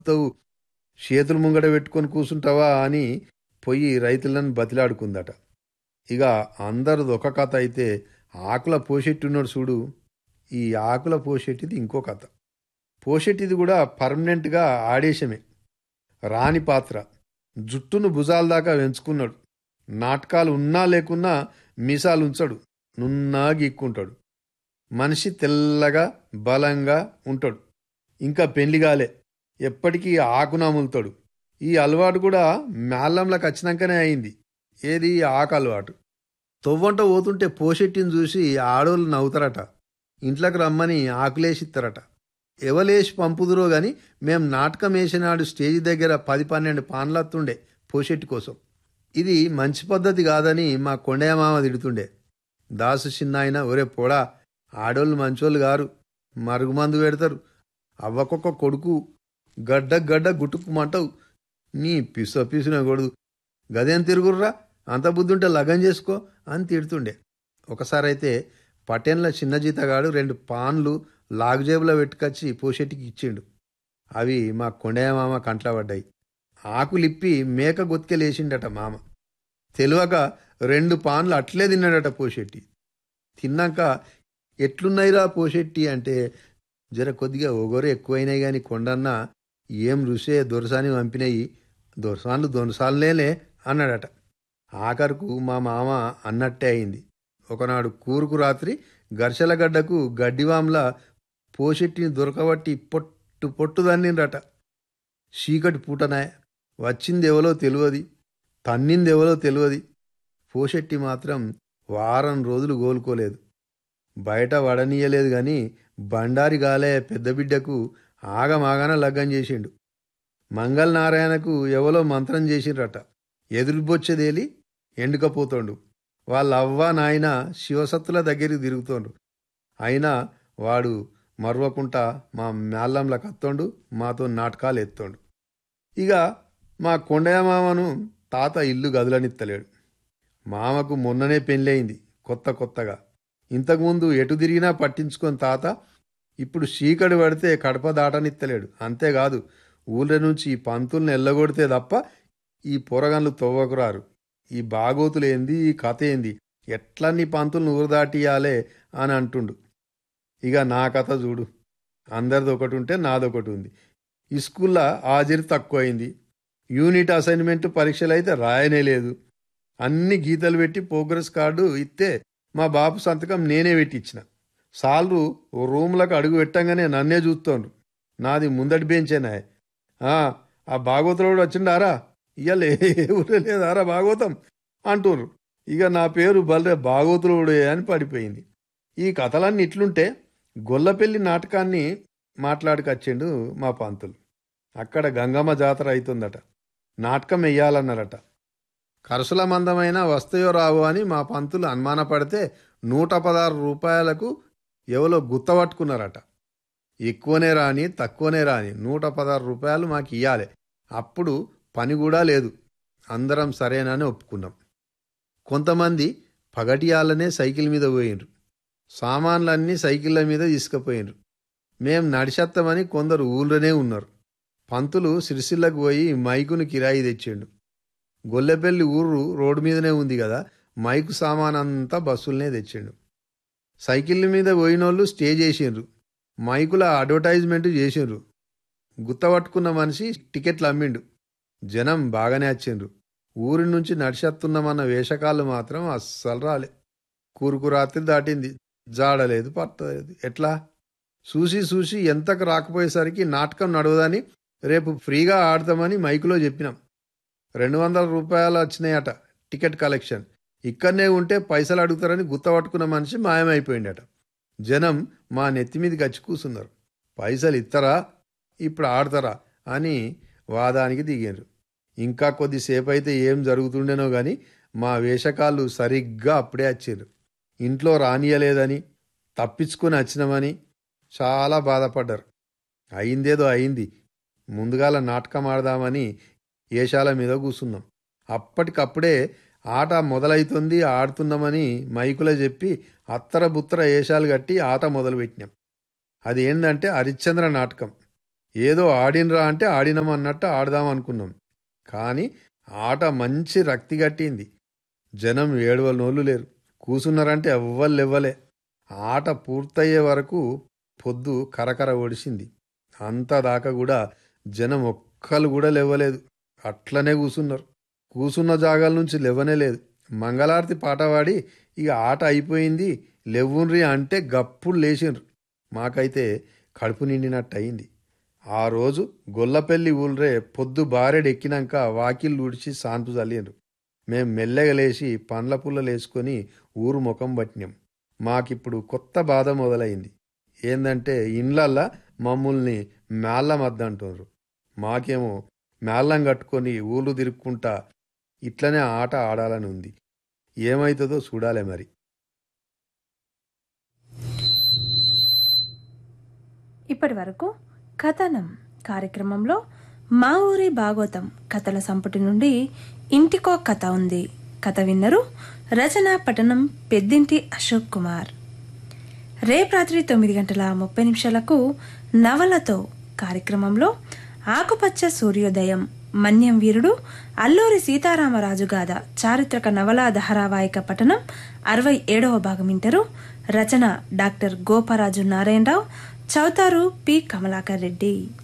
వస్తావు చేతులు ముంగట పెట్టుకొని కూర్చుంటావా అని పోయి రైతులను బతిలాడుకుందట ఇక అందరిది ఒక కథ అయితే ఆకుల పోషెట్టున్నాడు చూడు ఈ ఆకుల పోషెట్టిది ఇంకో కథ పోషెట్టిది కూడా పర్మనెంట్గా ఆడేశమే రాని పాత్ర జుట్టును భుజాల దాకా వెంచుకున్నాడు నాటకాలు ఉన్నా లేకున్నా మీసాలు ఉంచడు నున్నా గీక్కుంటాడు మనిషి తెల్లగా బలంగా ఉంటాడు ఇంకా పెళ్లిగాలే ఎప్పటికీ ఆకునాములుతాడు ఈ అలవాటు కూడా మేళ్ళంలోకి వచ్చినాకనే అయింది ఏది ఈ ఆకు అలవాటు తొవ్వంట పోతుంటే పోషెట్టిని చూసి ఆడోళ్ళు నవ్వుతారట ఇంట్లోకి రమ్మని ఆకులేసిస్తారట ఎవలేసి పంపుదురో గాని మేం నాటకం వేసినాడు స్టేజ్ దగ్గర పది పన్నెండు పాన్లత్తుండే పోషెట్టి కోసం ఇది మంచి పద్ధతి కాదని మా కొండయ్య మామ తిడుతుండే దాసు చిన్నాయన ఒరే పోడా ఆడోళ్ళు మంచోళ్ళు గారు మరుగుమందు పెడతారు అవ్వకొక్క కొడుకు గడ్డ గడ్డ గుట్టుకుమంటావు నీ పిస పిసిన కొడుదు గదేం తిరుగుర్రా అంత బుద్ధి ఉంటే లగం చేసుకో అని తిడుతుండే ఒకసారి అయితే పటేన్ల చిన్న జీతగాడు రెండు పాన్లు లాగుజేబులో పెట్టుకొచ్చి పోషెట్టికి ఇచ్చిండు అవి మా కొండయ్య మామ కంట్ల పడ్డాయి ఆకులిప్పి మేక గొత్కెలేసిండట మామ తెలియక రెండు పాన్లు అట్లే తిన్నాడట పోషెట్టి తిన్నాక ఎట్లున్నాయిరా పోషెట్టి అంటే జర కొద్దిగా ఒగరు ఎక్కువైనాయి గాని కొండన్న ఏం రుసే దొరసాని పంపినాయి దొరసాన్లు దొరసాలనేలే అన్నాడట ఆఖరుకు మా మామ అన్నట్టే అయింది ఒకనాడు కూరుకు రాత్రి గర్షలగడ్డకు గడ్డివాంలా పోషెట్టిని దొరకబట్టి పొట్టు పొట్టు దన్నిండ్రట చీకటి పూటనాయ వచ్చిందెవలో తెలియదు తన్నిందెవలో తెలియదు పోషెట్టి మాత్రం వారం రోజులు కోలుకోలేదు బయట వడనీయలేదు గాని బండారి గాలే పెద్ద బిడ్డకు ఆగమాగాన లగ్గం చేసిండు మంగళనారాయణకు ఎవలో మంత్రం చేసిండ్రట ఎదురుబొచ్చేదేలి ఎండుకపోతోండు వాళ్ళ అవ్వ నాయన శివసత్తుల దగ్గరికి తిరుగుతోండు అయినా వాడు మర్వకుంటా మా మేళ్ళంల కత్తోండు మాతో నాటకాలు ఎత్తోండు ఇక మా కొండయ్య మామను తాత ఇల్లు గదులనిత్తలేడు మామకు మొన్ననే పెళ్ళయింది కొత్త కొత్తగా ఇంతకుముందు ఎటు తిరిగినా పట్టించుకొని తాత ఇప్పుడు చీకటి పడితే కడప దాటనిత్తలేడు అంతేకాదు ఊళ్ళ నుంచి ఈ పంతుల్ని ఎల్లగొడితే తప్ప ఈ పొరగన్లు తవ్వకురారు ఈ బాగోతులు ఏంది ఈ కథ ఏంది ఎట్లా నీ పంతుల్ని ఊరు దాటియాలే అని అంటుండు ఇక నా కథ చూడు అందరిది ఒకటి ఉంటే నాదొకటి ఉంది ఈ స్కూల్లో హాజరు తక్కువైంది యూనిట్ అసైన్మెంట్ పరీక్షలు అయితే రాయనే లేదు అన్ని గీతలు పెట్టి ప్రోగ్రెస్ కార్డు ఇస్తే మా బాపు సంతకం నేనే పెట్టించిన సాలరు ఓ రూమ్లకు అడుగు పెట్టంగానే నన్నే చూస్తోండ్రు నాది ముందటి బెంచేనా ఆ ఆ భాగవతుడు వచ్చిండారా ఇయ్యాల ఏ ఊరే లేదారా భాగవతం అంటుర్రు ఇక నా పేరు బలరే భాగవతుడే అని పడిపోయింది ఈ కథలన్నీ ఇట్లుంటే గొల్లపెల్లి నాటకాన్ని మాట్లాడుకొచ్చిండు మా పంతులు అక్కడ గంగమ్మ జాతర అవుతుందట నాటకం వెయ్యాలన్నారట కరసుల మందమైన వస్తాయో రావో అని మా పంతులు అనుమానపడితే నూట పదహారు రూపాయలకు ఎవలో గుత్తపట్టుకున్నారట ఎక్కువనే రాని తక్కువనే రాని నూట పదహారు రూపాయలు మాకు ఇయ్యాలి అప్పుడు పని కూడా లేదు అందరం సరేనని ఒప్పుకున్నాం కొంతమంది పగటియాలనే సైకిల్ మీద పోయిండ్రు సామాన్లన్నీ సైకిళ్ళ మీద తీసుకుపోయిండ్రు మేం నడిచేస్తామని కొందరు ఊళ్ళోనే ఉన్నారు పంతులు సిరిసిల్లకు పోయి మైకును కిరాయి తెచ్చిండు గొల్లెపల్లి ఊరు రోడ్డు మీదనే ఉంది కదా మైకు సామాన్ అంతా బస్సులనే తెచ్చిండు సైకిళ్ళ మీద పోయినోళ్ళు స్టే చేసిండ్రు మైకుల అడ్వర్టైజ్మెంట్ చేసిండ్రు గుత్తపట్టుకున్న మనిషి టికెట్లు అమ్మిండు జనం బాగానే వచ్చిండ్రు ఊరి నుంచి నడిచేస్తున్నామన్న వేషకాలు మాత్రం అస్సలు రాలే కూరుకు రాత్రి దాటింది జాడలేదు పట్టలేదు ఎట్లా చూసి చూసి ఎంతకు రాకపోయేసరికి నాటకం నడవదని రేపు ఫ్రీగా ఆడతామని మైకులో చెప్పినాం రెండు వందల రూపాయలు వచ్చినాయట టికెట్ కలెక్షన్ ఇక్కడనే ఉంటే పైసలు అడుగుతారని గుత్తపట్టుకున్న మనిషి మాయమైపోయిండట జనం మా నెత్తి మీదకి వచ్చి కూసున్నారు పైసలు ఇత్తరా ఇప్పుడు ఆడతారా అని వాదానికి దిగారు ఇంకా కొద్దిసేపు అయితే ఏం జరుగుతుండేనో గాని మా వేషకాళ్ళు సరిగ్గా అప్పుడే వచ్చారు ఇంట్లో రానియలేదని తప్పించుకొని వచ్చినామని చాలా బాధపడ్డారు అయిందేదో అయింది ముందుగాల నాటకం ఆడదామని ఏషాల మీద కూసున్నాం అప్పటికప్పుడే ఆట మొదలైతుంది ఆడుతున్నామని మైకులో చెప్పి అత్తర బుత్తర ఏషాలు కట్టి ఆట మొదలుపెట్టినాం అది ఏంటంటే హరిశ్చంద్ర నాటకం ఏదో ఆడినరా అంటే ఆడినాం అన్నట్టు ఆడదాం అనుకున్నాం కానీ ఆట మంచి రక్తి కట్టింది జనం ఏడవల నోళ్ళు లేరు కూసున్నారంటే ఎవ్వరు లేవ్వలే ఆట పూర్తయ్యే వరకు పొద్దు కరకర ఒడిసింది అంతా దాకా కూడా జనం ఒక్కరు కూడా లేవ్వలేదు అట్లనే కూసున్నారు కూసున్న జాగాల నుంచి లేవనే లేదు మంగళారతి పాట పాడి ఇక ఆట అయిపోయింది లేవుండ్రి అంటే గప్పుడు లేచిండ్రు మాకైతే కడుపు నిండినట్టు అయింది ఆ రోజు గొల్లపెల్లి ఊళ్ళే పొద్దు బారెడెక్కినాక వాకిళ్ళు ఉడిచి సాన్పు చల్లిండ్రు మేం మెల్లగా లేచి పండ్ల పుల్లలు వేసుకొని ఊరు ముఖం పట్టినాం మాకిప్పుడు కొత్త బాధ మొదలైంది ఏందంటే ఇండ్లల్లా మమ్మల్ని మేళ్ళం అద్దంటున్నారు మాకేమో మేళ్ళం కట్టుకొని ఊళ్ళు తిరుక్కుంటా ఇట్లనే ఆట ఆడాలని ఉంది ఏమైతుందో చూడాలి మరి ఇప్పటి వరకు కథనం కార్యక్రమంలో మా ఊరి భాగవతం కథల సంపుటి నుండి ఇంటికో కథ ఉంది కథ విన్నరు రచన పఠనం పెద్దింటి అశోక్ కుమార్ రేపు రాత్రి తొమ్మిది గంటల ముప్పై నిమిషాలకు నవలతో కార్యక్రమంలో ఆకుపచ్చ సూర్యోదయం మన్యం వీరుడు అల్లూరి సీతారామరాజు గాథ చారిత్రక నవలా ధారావాహిక పఠనం అరవై ఏడవ భాగం వింటారు రచన డాక్టర్ గోపరాజు నారాయణరావు చౌతారు పి కమలాకర్ రెడ్డి